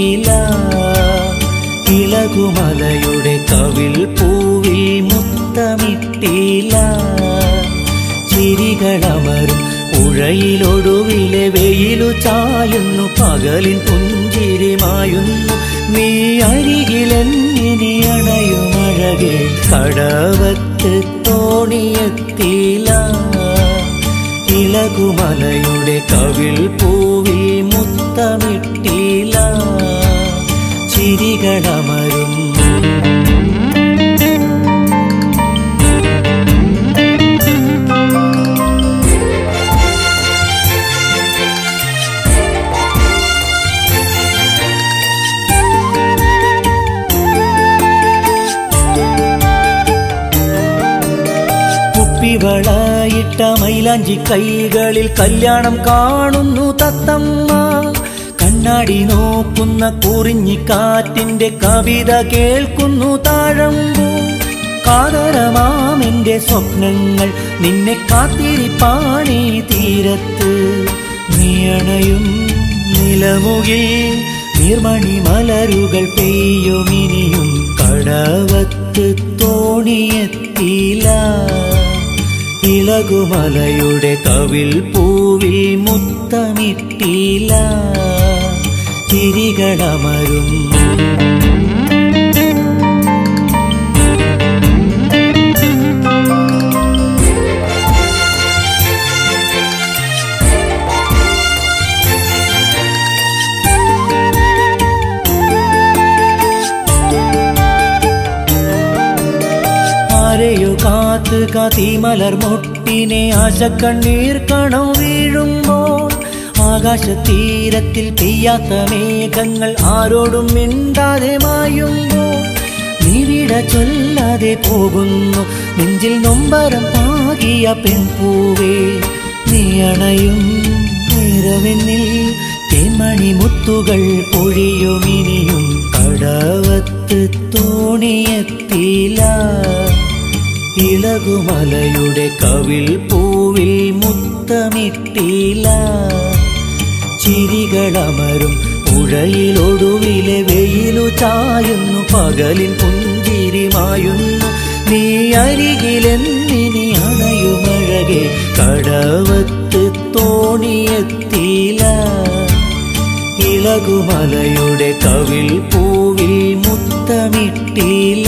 ഇളകുമലയുടെ കവിൾ പൂവിൽ മുത്തമിട്ടില്ല ചിരികളമരും പുഴയിലൊടുവിലെ വെയിലു ചായുന്നു പകലിൻ പുഞ്ചിരിമായുന്നു നീ അരികിലെന്നിനി അണയുമഴകെ കടവത്ത് തോണിയെത്തിയില്ല ഇളകുമലയുടെ കവിൾ പൂവിൽ മുത്തമിട്ടില്ല ചിരികളമരും കുപ്പിവളയിട്ട മൈലാഞ്ചി കൈകളിൽ കല്യാണം കാണുന്നു തത്തമ്മ കണ്ണാടി നോക്കുന്ന കുറിഞ്ഞിക്കാറ്റിന്റെ കവിത കേൾക്കുന്നു താഴമ്പൂ കാതരമാമെന്റെ സ്വപ്നങ്ങൾ നിന്നെ കാത്തിരിപ്പാണീ തീരത്ത് നീയണയും നിലമുകിൽ നീർമണി മലരുകൾ പെയ്യുമിനിയും കടവത്ത് തോണിയെത്തിയില്ല ഇളകുമലയുടെ കവിൾ പൂവിൽ മുത്തമിട്ടില്ല തിരികളമരും ആരെയോ കാത്ത് കാത്തി മലർ മുട്ടിനെ ആശക്കണ്ണീർ കണം വീഴുമ്പോൾ ആകാശതീരത്തിൽ പെയ്യാത്ത മേഘങ്ങൾ ആരോടും മിണ്ടാതെ മായുമ്പോൾ നീവിട ചൊല്ലാതെ പോകുന്നു നെഞ്ചിൽ നൊമ്പരം പാകിയ പെൺപൂവേ നീ അണയും നേരമെന്നിൽ തേന്മണി മുത്തുകൾ പൊഴിയുമിനിയും കടവത്ത് തോണിയെത്തിയില്ല ഇളകുമലയുടെ കവിൾ പൂവിൽ മുത്തമിട്ടില്ല ചിരികളമരും പുഴയിലൊടുവിലെ വെയിലു ചായുന്നു പകലിൻ പുഞ്ചിരിമായുന്നു നീ അരികിലെന്നിനി അണയുമഴകെ കടവത്ത് തോണിയെത്തിയില്ല ഇളകുമലയുടെ കവിൾ പൂവിൽ മുത്തമിട്ടില്ല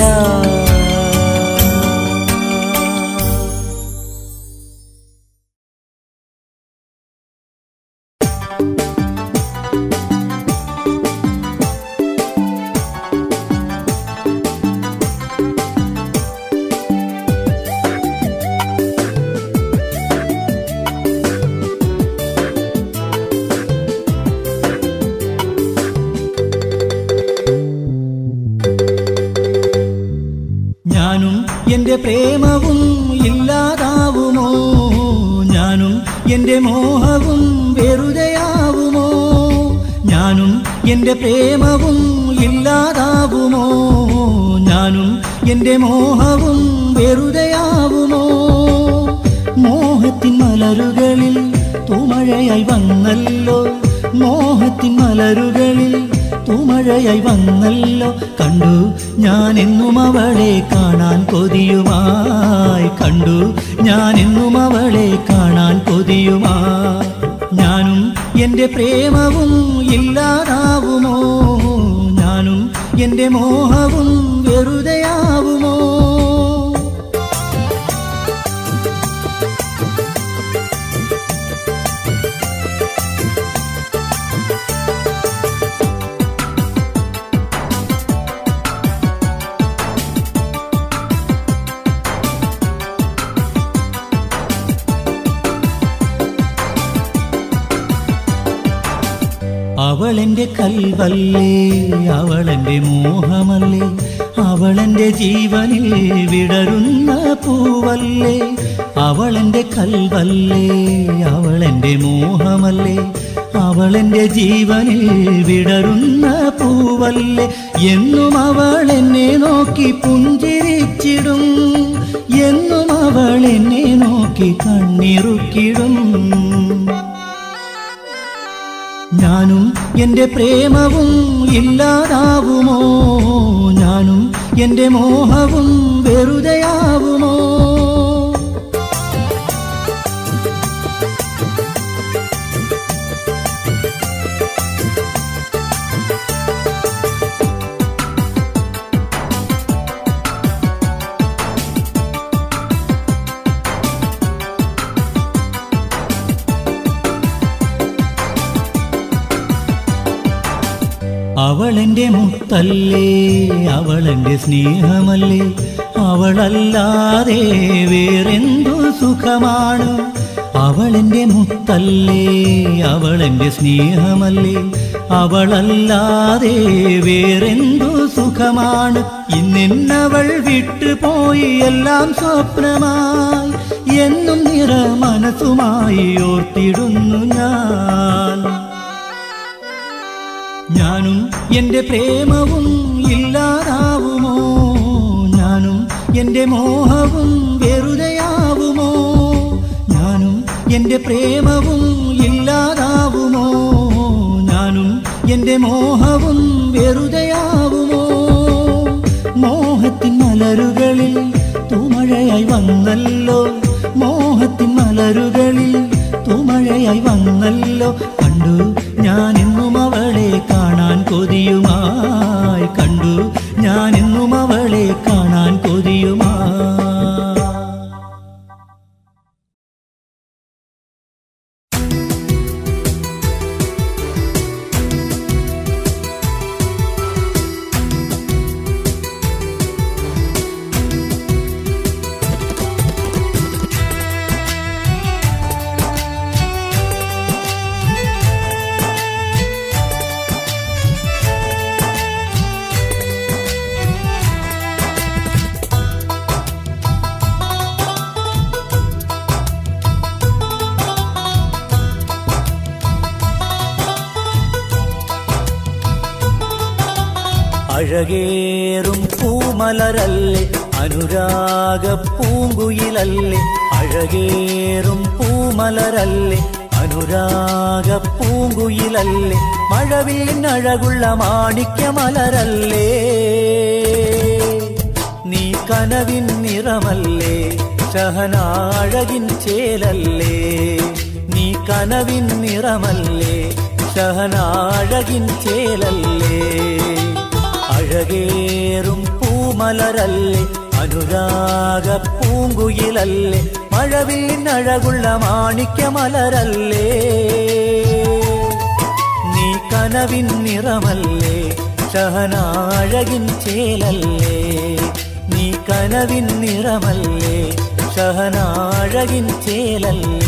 ഞാനും എന്റെ പ്രേമവും ഇല്ലാതാവുമോ ഞാനും എന്റെ മോഹവും വെറുതെയാവുമോ ഞാനും എന്റെ പ്രേമവും ഇല്ലാതാവുമോ ഞാനും എന്റെ മോഹവും വെറുതെയാവുമോ മോഹത്തിൻ മലരുകളിൽ തൂമഴയായി വന്നല്ലോ മോഹത്തിൻ മലരുകളിൽ തൂമഴയായി വന്നല്ലോ കണ്ടു ഞാൻ എന്നും അവളെ കാണാൻ കൊതിയുമായി കണ്ടു ഞാൻ എന്നും അവളെ കാണാൻ കൊതിയുമായി ഞാനും എന്റെ പ്രേമവും ഇല്ലാതാവുമോ ഞാനും എന്റെ മോഹവും വെറുതെയാവുമോ അവളെന്റെ കൽവല്ലേ അവളെന്റെ മോഹമല്ലേ അവളെന്റെ ജീവനിൽ വിടരുന്ന പൂവല്ലേ അവളെന്റെ കൽവല്ലേ അവളെന്റെ മോഹമല്ലേ അവളെന്റെ ജീവനിൽ വിടരുന്ന പൂവല്ലേ എന്നും അവൾ എന്നെ നോക്കി പുഞ്ചിരിച്ചിടും എന്നും അവൾ എന്നെ നോക്കി കണ്ണിറുക്കിടും ഞാനും എൻ്റെ പ്രേമവും ഇല്ലാതാവുമോ ഞാനും എൻ്റെ മോഹവും വെറുതെയാവുമോ അവളെന്റെ മുത്തല്ലേ അവളെന്റെ സ്നേഹമല്ലേ അവളല്ലാതെ വേറെന്തു സുഖമാണ് അവളെന്റെ മുത്തല്ലേ അവളെന്റെ സ്നേഹമല്ലേ അവളല്ലാതെ വേറെന്തു സുഖമാണ് ഇന്നെന്നവൾ വിട്ടുപോയി എല്ലാം സ്വപ്നമായി എന്നും നിറ മനസ്സുമായി ഓർത്തിടുന്നു ഞാൻ ഞാനും എൻ്റെ പ്രേമവും ഇല്ലാതാവുമോ ഞാനും എൻ്റെ മോഹവും വെറുതെയാവുമോ ഞാനും എൻ്റെ പ്രേമവും ഇല്ലാതാവുമോ ഞാനും എൻ്റെ മോഹവും വെറുതെയാവുമോ മോഹത്തിൻ മലരുകളിൽ തൂമഴയായി വന്നല്ലോ മോഹത്തിൻ മലരുകളിൽ തൂമഴയായി വന്നല്ലോ കണ്ടു ഞാൻ എന്നും അവളെ കാണാൻ കൊതിയുമായി കണ്ടു ഞാൻ എന്നും അവളെ കാണാൻ കൊതിയുമായി അഴകേറും പൂമലരല്ലേ അനുരാഗ പൂങ്കുയിലല്ലേ അഴകേറും പൂമലരല്ലേ അനുരാഗ പൂങ്കുയിലല്ലേ മഴവില്ലഴകുള്ള മാണിക്യമലരല്ലേ നീ കനവിൻ നിറമല്ലേ ശഹനാഴകിൻ ചേലല്ലേ നീ കനവിൻ നിറമല്ലേ ശഹനാഴകിൻ ചേലല്ലേ അഴകേറും പൂമലരല്ലേ അനുരാഗ പൂങ്കുയിലല്ലേ മഴവില്ലഴകുള്ള മാണിക്യമലരല്ലേ നീ കനവിൻ നിറമല്ലേ ശഹനാഴകിൻ ചേലല്ലേ നീ കനവിൻ നിറമല്ലേ ശഹനാഴകിൻ ചേലല്ലേ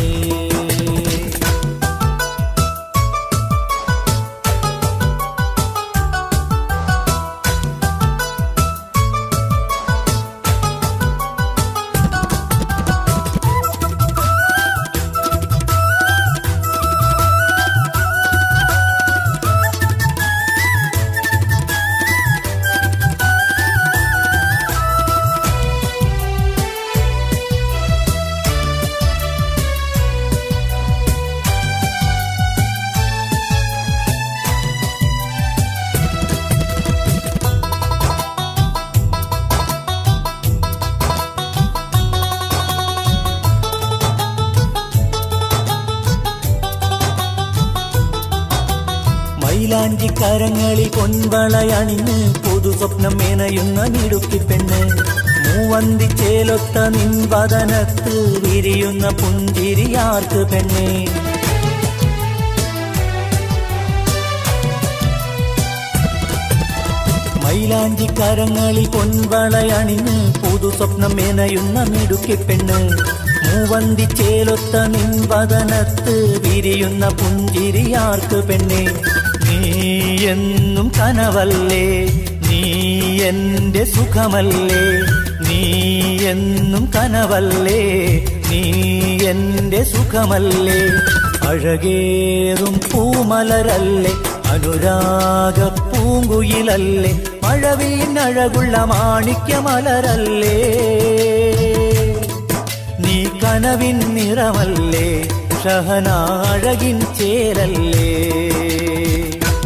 മൈലാഞ്ചി കരങ്ങളിൽ പൊൻവളയണിഞ്ഞ് പുതു സ്വപ്നം മേനയുന്ന മിടുക്കി പെണ്ണ് മൂവന്തി ചേലൊത്ത നിൻവദനത്ത് വിരിയുന്ന പുഞ്ചിരിയാർക്ക് പെണ്ണേ മൈലാഞ്ചി കരങ്ങളിൽ പൊൻവളയണിഞ്ഞ് പുതു സ്വപ്നം മേനയുന്ന മിടുക്കി പെണ്ണ് മൂവന്തി ചേലൊത്ത നിൻവദനത്ത് വിരിയുന്ന പുഞ്ചിരിയാർക്ക് പെണ്ണേ നീ എന്നും കനവല്ലേ നീ എന്റെ സുഖമല്ലേ നീ എന്നും കനവല്ലേ നീ എന്റെ സുഖമല്ലേ അഴകേറും പൂമലരല്ലേ അനുരാഗ പൂങ്കുയിലല്ലേ മഴവിനഴകുള്ള മാണിക്യമലരല്ലേ നീ കനവിൻ നിറമല്ലേ ഷഹനാഴകിൻ ചേരല്ലേ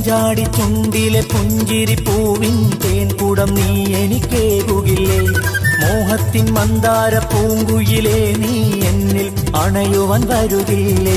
മഞ്ചാടി ചുണ്ടിലെ പുഞ്ചിരി പൂവിൻ തേൻകുടം നീ എനിക്കേകുകില്ലേ മോഹത്തിൻ മന്ദാര പൂങ്കുയിലേ നീ എന്നിൽ അണയുവാൻ വരുകില്ലേ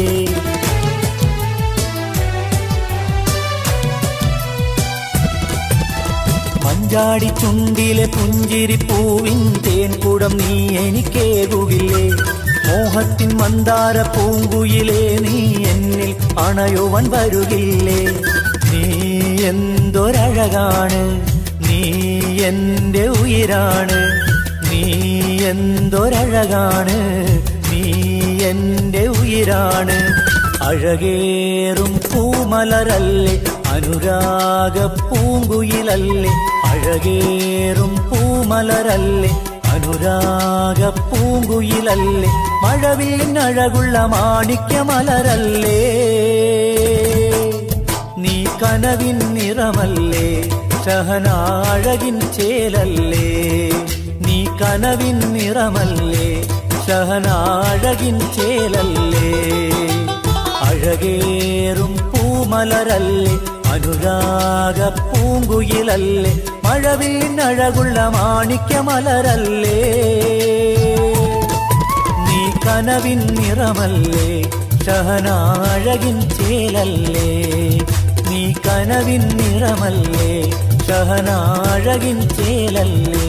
മഞ്ചാടി ചുണ്ടിലെ പുഞ്ചിരി പൂവിൻ തേൻകുടം നീ എനിക്കേകുകില്ലേ മോഹത്തിൻ മന്ദാര പൂങ്കുയിലേ നീ എന്നിൽ അണയുവാൻ വരുകില്ലേ നീ എന്തൊരഴകാണ് നീ എന്റെ ഉയിരാണ് നീ എന്തൊരഴകാണ് നീ എന്റെ ഉയിരാണ് അഴകേറും പൂമലരല്ലേ അനുരാഗ പൂങ്കുയിലല്ലേ അഴകേറും പൂമലരല്ലേ അനുരാഗ പൂങ്കുയിലല്ലേ മഴവില്ലഴകുള്ള മാണിക്യമലരല്ലേ നീ കനവിൻ നിറമല്ലേ ഷഹനാഴകിൻ ചേലല്ലേ നീ കനവിൻ നിറമല്ലേ ഷഹനാഴകിൻ ചേലല്ലേ അഴകേറും പൂമലരല്ലേ അനുരാഗ പൂങ്കുയിലല്ലേ മഴവില്ലഴകുള്ള മാണിക്യമലരല്ലേ നീ കനവിൻ നിറമല്ലേ ഷഹനാഴകിൻ ചേലല്ലേ നീ കനവിൻ നിറമല്ലേ ഷഹനാഴകിൻ ചേലല്ലേ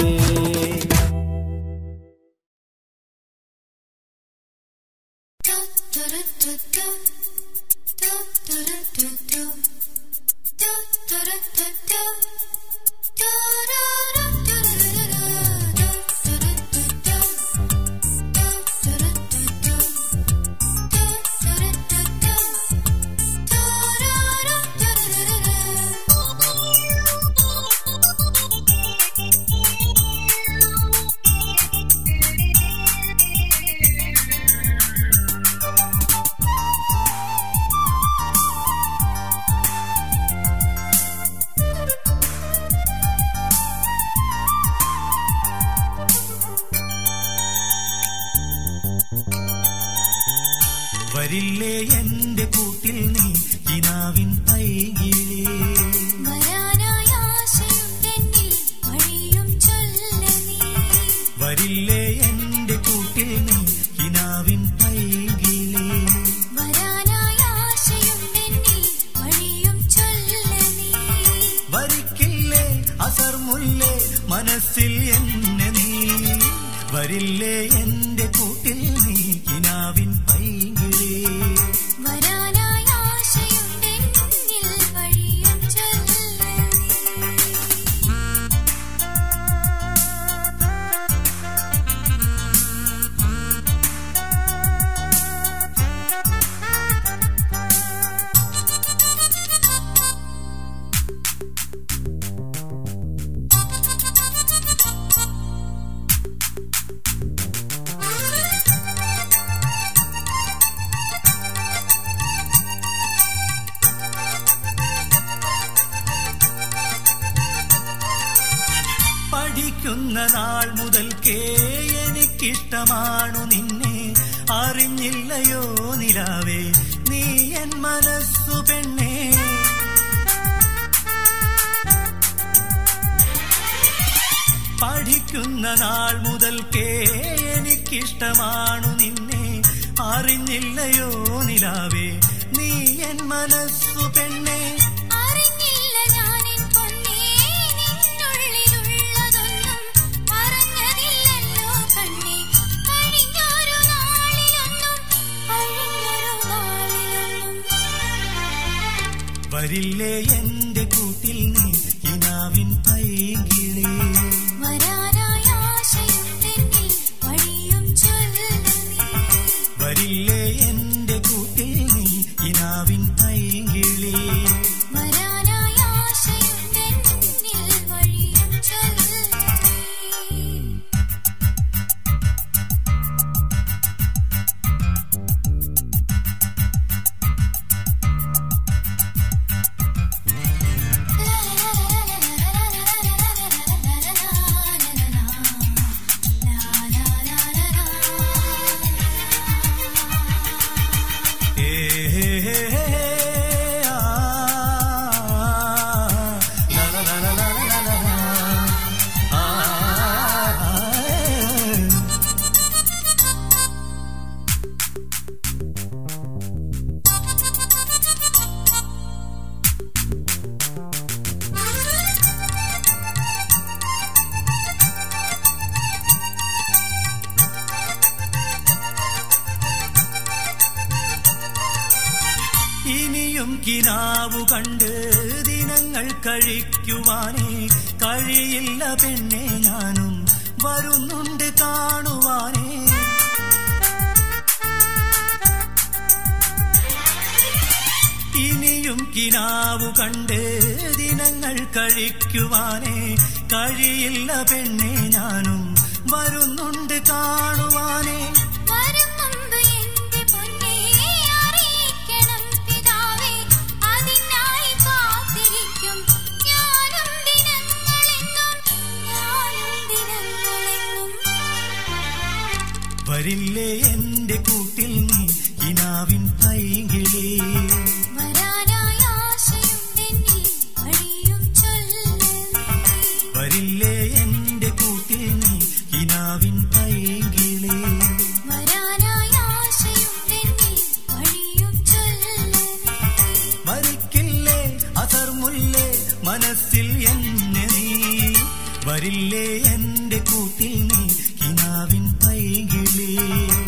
വരില്ലേ എന്റെ കൂട്ടിൽ നീ കിനാവിൻ പൈകിലേ വരാനായ ആശയുണ്ടെന്നിൽ വഴിയും ചൊല്ല നീ. വരില്ലേ എന്റെ കൂട്ടിൽ നീ കിനാവിൻ പൈകിലേ വരാനായ ആശയുണ്ടെന്നിൽ വഴിയും ചൊല്ല നീ. വരിക്കില്ലേ അസർമുല്ലേ മനസ്സിൽ എന്നെ നീ വരില്ലേ എന്റെ കൂട്ടിൽ നീ കിനാവിൻ പൈകിലേ വരാനായ ആശയുണ്ടെന്നിൽ വഴിയും ചൊല്ല നീ. പഠിക്കുന്ന നാൾ മുതൽക്കേ എനിക്കിഷ്ടമാണു നിന്നെ അറിഞ്ഞില്ലയോ നിലാവേ നീ എൻ മനസ്സു പെണ്ണേ പഠിക്കുന്ന നാൾ മുതൽക്കേ എനിക്കിഷ്ടമാണു നിന്നെ അറിഞ്ഞില്ലയോ നിലാവേ നീ എൻ മനസ്സു പെണ്ണേ അറിഞ്ഞില്ല ഞാനിൻ പൊന്നേ നിന്നുള്ളിലുള്ളതൊന്നും പറഞ്ഞതില്ലല്ലോ കണ്ണേ കഴിഞ്ഞൊരു നാളിലൊന്നും കഴിഞ്ഞൊരു നാളിലൊന്നും വരില്ലേ എന്റെ കൂട്ടിൽ നീ കിനാവിൻ പൈകിളേ വരാനായ ആശയുണ്ടെന്നിൽ വഴിയും ചൊല്ല നീ. വരില്ലേ എന്റെ കൂട്ടിൽ നീ കിനാവിൻ പൈകിളേ വരാനായ ആശയുണ്ടെന്നിൽ വഴിയും ചൊല്ല നീ. ഏ ഹേ ഹേ ഹേ ആ ഇനിയും കിനാവു കണ്ട് ദിനങ്ങൾ കഴിക്കുവാനേ കഴിയില്ല പെണ്ണെ ഞാനും വരുന്നുണ്ട് കാണുവാനേ ഇനിയും കിനാവു കണ്ട് ദിനങ്ങൾ കഴിക്കുവാനേ കഴിയില്ല പെണ്ണെ ഞാനും വരുന്നുണ്ട് കാണുവാനേ വരും മുമ്പ് എന്റെ പൊന്നേ അറിയിക്കണം പിതാവേ അതിനായി കാത്തിരിക്കും ഞാനും ദിനങ്ങളെന്നും ഞാനും ദിനങ്ങളെന്നും വരില്ലേ എന്റെ കൂട്ടിൽ നീ കിനാവിൻ പൈകിളേ വരാനായി ആശയുണ്ടെന്നിൽ വഴിയും ചൊല്ല് വരില്ലേ എന്റെ കൂട്ടിൽ നീ കിനാവിൻ പൈകിളേ വരാനായി ആശയുണ്ടെന്നിൽ വഴിയും ചൊല്ല് വരിക്കില്ലേ അസർമുല്ലേ മനസ്സിൽ എന്നെ നീ വരില്ലേ എന്റെ കൂട്ടിൽ നീ കിനാവിൻ പൈകിളേ